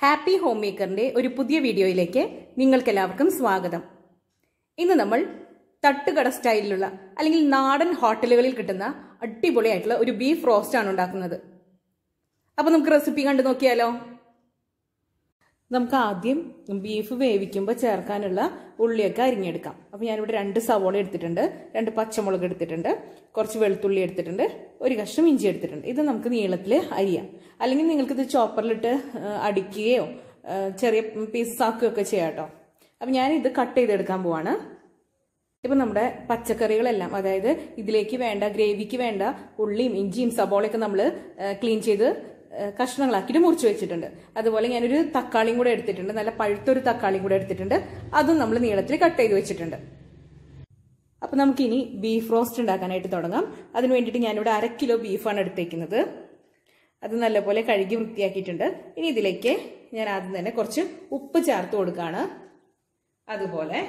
happy home മേക്കറിന്റെ ഒരു പുതിയ വീഡിയോയിലേക്ക് നിങ്ങൾക്കെല്ലാവർക്കും സ്വാഗതം ഇന്ന് നമ്മൾ തട്ടുകട സ്റ്റൈലിലുള്ള അല്ലെങ്കിൽ നാടൻ ഹോട്ടലുകളിൽ കിട്ടുന്ന അടിപൊളിയായിട്ടുള്ള ഒരു ബീഫ് റോസ്റ്റ് ആണ് ഉണ്ടാക്കുന്നത് അപ്പൊ നമുക്ക് റെസിപ്പി കണ്ടു നോക്കിയാലോ നമുക്ക് ആദ്യം ബീഫ് വേവിക്കുമ്പോൾ ചേർക്കാനുള്ള ഉള്ളിയൊക്കെ അരിഞ്ഞെടുക്കാം അപ്പോൾ ഞാനിവിടെ രണ്ട് സവോള എടുത്തിട്ടുണ്ട് രണ്ട് പച്ചമുളക് എടുത്തിട്ടുണ്ട് കുറച്ച് വെളുത്തുള്ളി എടുത്തിട്ടുണ്ട് ഒരു കഷ്ണം ഇഞ്ചി എടുത്തിട്ടുണ്ട് ഇത് നമുക്ക് നീളത്തിൽ അരിയാം അല്ലെങ്കിൽ നിങ്ങൾക്കിത് ചോപ്പറിലിട്ട് അടിക്കുകയോ ചെറിയ പീസസ് ആക്കുകയൊക്കെ ചെയ്യാം കേട്ടോ അപ്പം ഞാനിത് കട്ട് ചെയ്തെടുക്കാൻ പോവാണ് ഇപ്പം നമ്മുടെ പച്ചക്കറികളെല്ലാം അതായത് ഇതിലേക്ക് വേണ്ട ഗ്രേവിക്ക് വേണ്ട ഉള്ളിയും ഇഞ്ചിയും സബോളയൊക്കെ നമ്മൾ ക്ലീൻ ചെയ്ത് കഷ്ണങ്ങളാക്കിയിട്ട് മുറിച്ച് വെച്ചിട്ടുണ്ട് അതുപോലെ ഞാനൊരു തക്കാളിയും കൂടെ എടുത്തിട്ടുണ്ട് നല്ല പഴുത്തൊരു തക്കാളിയും കൂടെ എടുത്തിട്ടുണ്ട് അതും നമ്മൾ നീളത്തിൽ കട്ട് ചെയ്ത് വെച്ചിട്ടുണ്ട് അപ്പൊ നമുക്കിനി ബീഫ് റോസ്റ്റ് ഉണ്ടാക്കാനായിട്ട് തുടങ്ങാം അതിന് വേണ്ടിയിട്ട് ഞാനിവിടെ അര കിലോ ബീഫാണ് എടുത്തേക്കുന്നത് അത് നല്ലപോലെ കഴുകി വൃത്തിയാക്കിയിട്ടുണ്ട് ഇനി ഇതിലേക്ക് ഞാൻ ആദ്യം തന്നെ കുറച്ച് ഉപ്പ് ചേർത്ത് കൊടുക്കുകയാണ് അതുപോലെ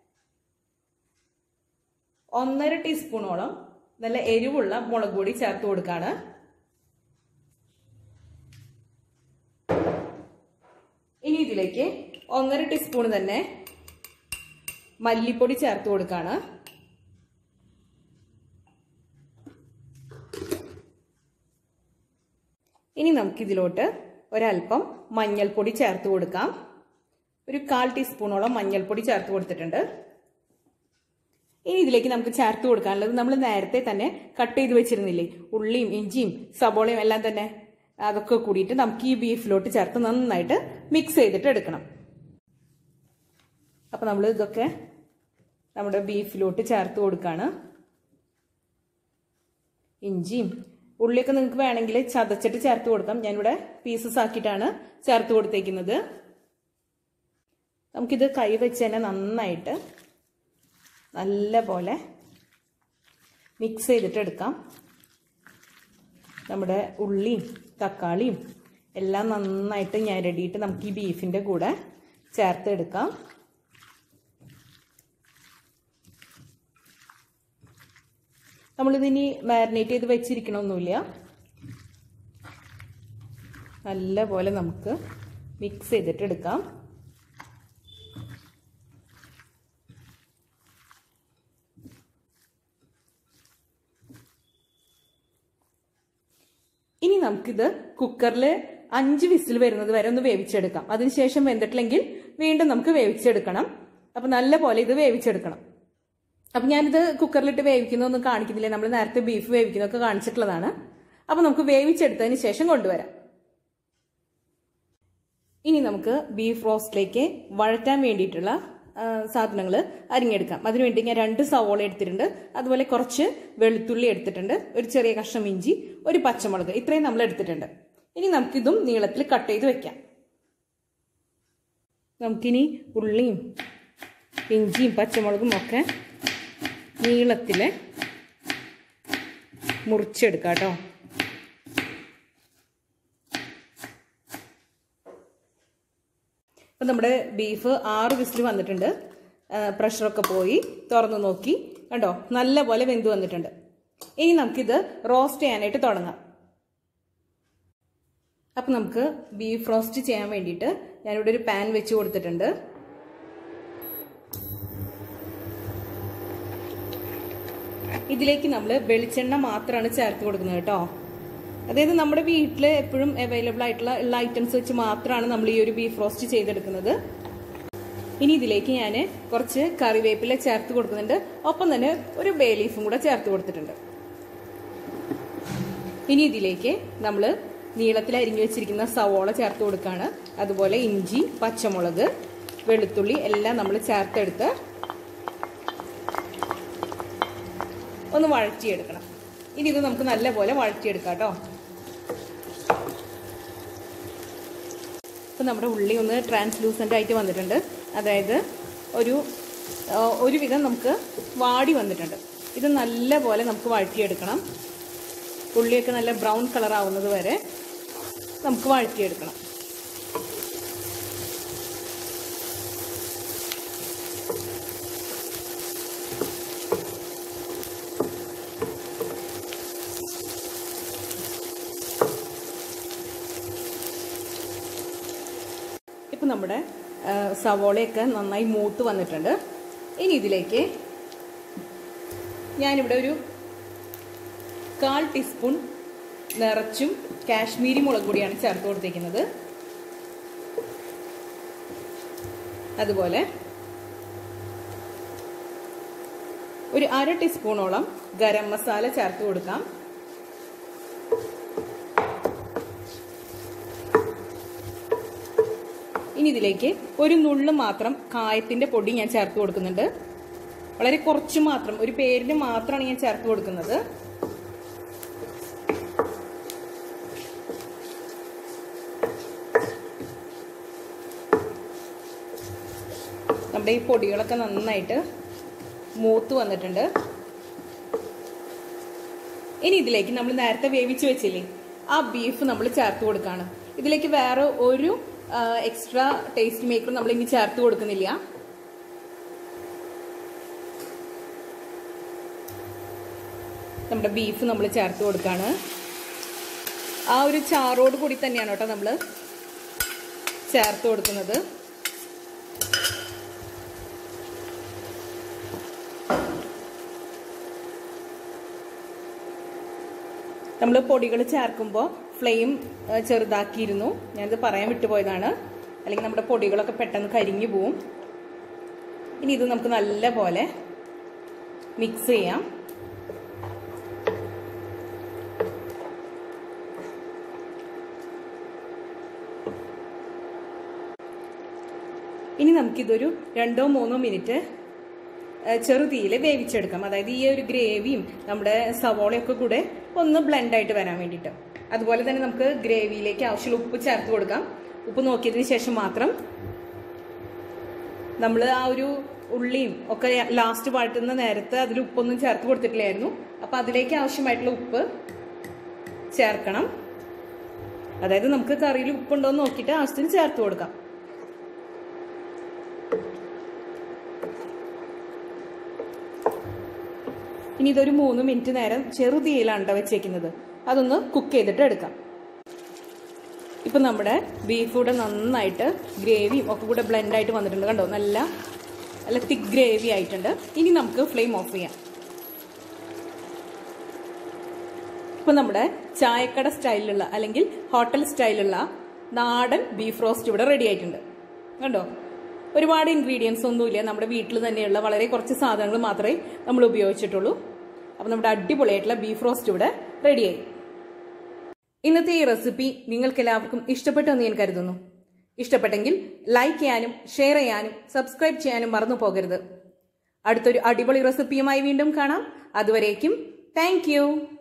ഒന്നര ടീസ്പൂണോളം നല്ല എരിവുള്ള മുളക് പൊടി ചേർത്ത് കൊടുക്കുകയാണ് ഇനി ഇതിലേക്ക് ഒന്നര ടീസ്പൂൺ തന്നെ മല്ലിപ്പൊടി ചേർത്ത് കൊടുക്കുകയാണ് ഇനി നമുക്കിതിലോട്ട് ഒരല്പം മഞ്ഞൾപ്പൊടി ചേർത്ത് കൊടുക്കാം ഒരു കാൽ ടീസ്പൂണോളം മഞ്ഞൾപ്പൊടി ചേർത്ത് കൊടുത്തിട്ടുണ്ട് ഇനി ഇതിലേക്ക് നമുക്ക് ചേർത്ത് കൊടുക്കാനുള്ളത് നമ്മൾ നേരത്തെ തന്നെ കട്ട് ചെയ്ത് വെച്ചിരുന്നില്ലേ ഉള്ളിയും ഇഞ്ചിയും സബോളയും എല്ലാം തന്നെ അതൊക്കെ കൂടിയിട്ട് നമുക്ക് ഈ ബീഫിലോട്ട് ചേർത്ത് നന്നായിട്ട് മിക്സ് ചെയ്തിട്ട് എടുക്കണം അപ്പം നമ്മൾ ഇതൊക്കെ നമ്മുടെ ബീഫിലോട്ട് ചേർത്ത് കൊടുക്കുകയാണ് ഇഞ്ചിയും ഉള്ളിയൊക്കെ നിങ്ങൾക്ക് വേണമെങ്കിൽ ചതച്ചിട്ട് ചേർത്ത് കൊടുക്കാം ഞാനിവിടെ പീസസ് ആക്കിയിട്ടാണ് ചേർത്ത് കൊടുത്തേക്കുന്നത് നമുക്കിത് കൈ വെച്ച് തന്നെ നന്നായിട്ട് നല്ല പോലെ മിക്സ് ചെയ്തിട്ട് എടുക്കാം നമ്മുടെ ഉള്ളിയും തക്കാളിയും എല്ലാം നന്നായിട്ട് ഞരടിയിട്ട് നമുക്ക് ഈ ബീഫിൻ്റെ കൂടെ ചേർത്ത് എടുക്കാം നമ്മളിതിനി മാരിനേറ്റ് ചെയ്ത് വെച്ചിരിക്കണമൊന്നുമില്ല നല്ല പോലെ നമുക്ക് മിക്സ് ചെയ്തിട്ട് എടുക്കാം ഇനി നമുക്കിത് കുക്കറിൽ അഞ്ച് വിസിൽ വരുന്നത് വരെ ഒന്ന് വേവിച്ചെടുക്കാം അതിനുശേഷം വെന്തിട്ടില്ലെങ്കിൽ വീണ്ടും നമുക്ക് വേവിച്ചെടുക്കണം അപ്പൊ നല്ല പോലെ ഇത് വേവിച്ചെടുക്കണം അപ്പൊ ഞാനിത് കുക്കറിലിട്ട് വേവിക്കുന്നതൊന്നും കാണിക്കുന്നില്ല നമ്മൾ നേരത്തെ ബീഫ് വേവിക്കുന്നതൊക്കെ കാണിച്ചിട്ടുള്ളതാണ് അപ്പൊ നമുക്ക് വേവിച്ചെടുത്തതിന് ശേഷം കൊണ്ടുവരാം ഇനി നമുക്ക് ബീഫ് റോസ്റ്റിലേക്ക് വഴറ്റാൻ വേണ്ടിയിട്ടുള്ള സാധനങ്ങൾ അരിഞ്ഞെടുക്കാം അതിനുവേണ്ടി ഞാൻ രണ്ട് സവോള എടുത്തിട്ടുണ്ട് അതുപോലെ കുറച്ച് വെളുത്തുള്ളി എടുത്തിട്ടുണ്ട് ഒരു ചെറിയ കഷ്ണം ഇഞ്ചി ഒരു പച്ചമുളക് ഇത്രയും നമ്മൾ എടുത്തിട്ടുണ്ട് ഇനി നമുക്കിതും നീളത്തിൽ കട്ട് ചെയ്ത് വെക്കാം നമുക്കിനി ഉള്ളിയും ഇഞ്ചിയും പച്ചമുളകും ഒക്കെ നീളത്തിൽ മുറിച്ചെടുക്കാം കേട്ടോ അപ്പം നമ്മുടെ ബീഫ് ആറ് വിസിൽ വന്നിട്ടുണ്ട് പ്രഷറൊക്കെ പോയി തുറന്നു നോക്കി കണ്ടോ നല്ല പോലെ വെന്ത് വന്നിട്ടുണ്ട് ഇനി നമുക്കിത് റോസ്റ്റ് ചെയ്യാനായിട്ട് തുടങ്ങാം അപ്പം നമുക്ക് ബീഫ് റോസ്റ്റ് ചെയ്യാൻ വേണ്ടിയിട്ട് ഞാനിവിടെ ഒരു പാൻ വെച്ച് കൊടുത്തിട്ടുണ്ട് ഇതിലേക്ക് നമ്മൾ വെളിച്ചെണ്ണ മാത്രമാണ് ചേർത്ത് കൊടുക്കുന്നത് കേട്ടോ അതായത് നമ്മുടെ വീട്ടിൽ എപ്പോഴും അവൈലബിൾ ആയിട്ടുള്ള ഉള്ള ഐറ്റംസ് വെച്ച് മാത്രമാണ് നമ്മൾ ഈ ഒരു ബീഫ് റോസ്റ്റ് ചെയ്തെടുക്കുന്നത് ഇനി ഇതിലേക്ക് ഞാൻ കുറച്ച് കറിവേപ്പില ചേർത്ത് കൊടുക്കുന്നുണ്ട് ഒപ്പം തന്നെ ഒരു ബേ ലീഫും കൂടെ ചേർത്ത് കൊടുത്തിട്ടുണ്ട് ഇനി ഇതിലേക്ക് നമ്മൾ നീളത്തിൽ അരിഞ്ഞു വെച്ചിരിക്കുന്ന സവോള ചേർത്ത് കൊടുക്കുകയാണ് അതുപോലെ ഇഞ്ചി പച്ചമുളക് വെളുത്തുള്ളി എല്ലാം നമ്മൾ ചേർത്തെടുത്ത് ഒന്ന് വഴറ്റിയെടുക്കണം ഇനി ഇത് നമുക്ക് നല്ലപോലെ വഴറ്റിയെടുക്കാം കേട്ടോ ഇപ്പം നമ്മുടെ ഉള്ളി ഒന്ന് ട്രാൻസ്ലൂസൻ്റ് ആയിട്ട് വന്നിട്ടുണ്ട് അതായത് ഒരു ഒരുവിധം നമുക്ക് വാടി വന്നിട്ടുണ്ട് ഇത് നല്ല പോലെ നമുക്ക് വഴറ്റിയെടുക്കണം ഉള്ളിയൊക്കെ നല്ല ബ്രൗൺ കളർ ആവുന്നത് വരെ നമുക്ക് വഴറ്റിയെടുക്കണം നമ്മുടെ ആ, സവോളയൊക്കെ നന്നായി മൂത്ത് വന്നിട്ടുണ്ട് ഇനി ഇതിലേക്ക് ഞാനിവിടെ ഒരു കാൽ ടീസ്പൂൺ നിറച്ചും കാശ്മീരി മുളക് പൊടിയാണ് ചേർത്ത് കൊടുത്തിരിക്കുന്നത് അതുപോലെ ഒരു അര ടീസ്പൂണോളം ഗരം മസാല ചേർത്ത് കൊടുക്കാം ഇനി ഇതിലേക്ക് ഒരു നുള്ളു മാത്രം കായത്തിന്റെ പൊടി ഞാൻ ചേർത്ത് കൊടുക്കുന്നുണ്ട് വളരെ കുറച്ച് മാത്രം ഒരു പേരിന് മാത്രമാണ് ഞാൻ ചേർത്ത് കൊടുക്കുന്നത് നമ്മുടെ ഈ പൊടികളൊക്കെ നന്നായിട്ട് മൂത്ത് വന്നിട്ടുണ്ട് ഇനി ഇതിലേക്ക് നമ്മൾ നേരത്തെ വേവിച്ച് വെച്ചില്ലേ ആ ബീഫ് നമ്മൾ ചേർത്ത് കൊടുക്കുകയാണ് ഇതിലേക്ക് വേറെ ഒരു എക്സ്ട്രാ ടേസ്റ്റ് മേക്കർ നമ്മൾ ഇനി ചേർത്ത് കൊടുക്കുന്നില്ല നമ്മുടെ ബീഫ് നമ്മൾ ചേർത്ത് കൊടുക്കുകയാണ് ആ ഒരു ചാറോട് കൂടി തന്നെയാണ് കേട്ടോ നമ്മൾ ചേർത്ത് കൊടുക്കുന്നത് നമ്മൾ പൊടികൾ ചേർക്കുമ്പോൾ ഫ്ലെയിം ചെറുതാക്കിയിരുന്നു ഞാനിത് പറയാൻ വിട്ടുപോയതാണ് അല്ലെങ്കിൽ നമ്മുടെ പൊടികളൊക്കെ പെട്ടെന്ന് കരിഞ്ഞു പോവും ഇനി ഇത് നമുക്ക് നല്ല പോലെ മിക്സ് ചെയ്യാം ഇനി നമുക്കിതൊരു രണ്ടോ മൂന്നോ മിനിറ്റ് ചെറുതീയിൽ വേവിച്ചെടുക്കാം അതായത് ഈ ഒരു ഗ്രേവിയും നമ്മുടെ സവോളയൊക്കെ കൂടെ ഒന്ന് ബ്ലെൻഡ് ആയിട്ട് വരാൻ വേണ്ടിയിട്ട് അതുപോലെ തന്നെ നമുക്ക് ഗ്രേവിയിലേക്ക് ആവശ്യമുള്ള ഉപ്പ് ചേർത്ത് കൊടുക്കാം ഉപ്പ് നോക്കിയതിന് ശേഷം മാത്രം നമ്മൾ ആ ഒരു ഉള്ളിയും ഒക്കെ ലാസ്റ്റ് വാട്ടുന്ന നേരത്ത് അതിൽ ഉപ്പൊന്നും ചേർത്ത് കൊടുത്തിട്ടില്ലായിരുന്നു അപ്പം അതിലേക്ക് ആവശ്യമായിട്ടുള്ള ഉപ്പ് ചേർക്കണം അതായത് നമുക്ക് കറിയിൽ ഉപ്പുണ്ടോ എന്ന് നോക്കിയിട്ട് ആവശ്യത്തിന് ചേർത്ത് കൊടുക്കാം ഇനി ഇതൊരു മൂന്ന് മിനിറ്റ് നേരം ചെറുതീയിലാണ് വെച്ചേക്കുന്നത് അതൊന്ന് കുക്ക് ചെയ്തിട്ട് എടുക്കാം ഇപ്പം നമ്മുടെ ബീഫ് കൂടെ നന്നായിട്ട് ഗ്രേവിയും ഒക്കെ കൂടെ ബ്ലെൻഡ് ആയിട്ട് വന്നിട്ടുണ്ട് കണ്ടോ നല്ല നല്ല തിക്ക് ഗ്രേവി ആയിട്ടുണ്ട് ഇനി നമുക്ക് ഫ്ലെയിം ഓഫ് ചെയ്യാം ഇപ്പം നമ്മുടെ ചായക്കട സ്റ്റൈലിലുള്ള അല്ലെങ്കിൽ ഹോട്ടൽ സ്റ്റൈലുള്ള നാടൻ ബീഫ് റോസ്റ്റ് ഇവിടെ റെഡി ആയിട്ടുണ്ട് കണ്ടോ ഒരുപാട് ഇൻഗ്രീഡിയൻസ് ഒന്നുമില്ല നമ്മുടെ വീട്ടിൽ തന്നെയുള്ള വളരെ കുറച്ച് സാധനങ്ങൾ മാത്രമേ നമ്മൾ ഉപയോഗിച്ചിട്ടുള്ളൂ അപ്പം നമ്മുടെ അടിപൊളിയായിട്ടുള്ള ബീഫ് റോസ്റ്റ് ഇവിടെ റെഡിയായി ഇന്നത്തെ ഈ റെസിപ്പി നിങ്ങൾക്ക് എല്ലാവർക്കും ഇഷ്ടപ്പെട്ടു എന്ന് ഞാൻ കരുതുന്നു ഇഷ്ടപ്പെട്ടെങ്കിൽ ലൈക്ക് ചെയ്യാനും ഷെയർ ചെയ്യാനും സബ്സ്ക്രൈബ് ചെയ്യാനും മറന്നു പോകരുത് അടുത്തൊരു അടിപൊളി റെസിപ്പിയുമായി വീണ്ടും കാണാം അതുവരേക്കും താങ്ക്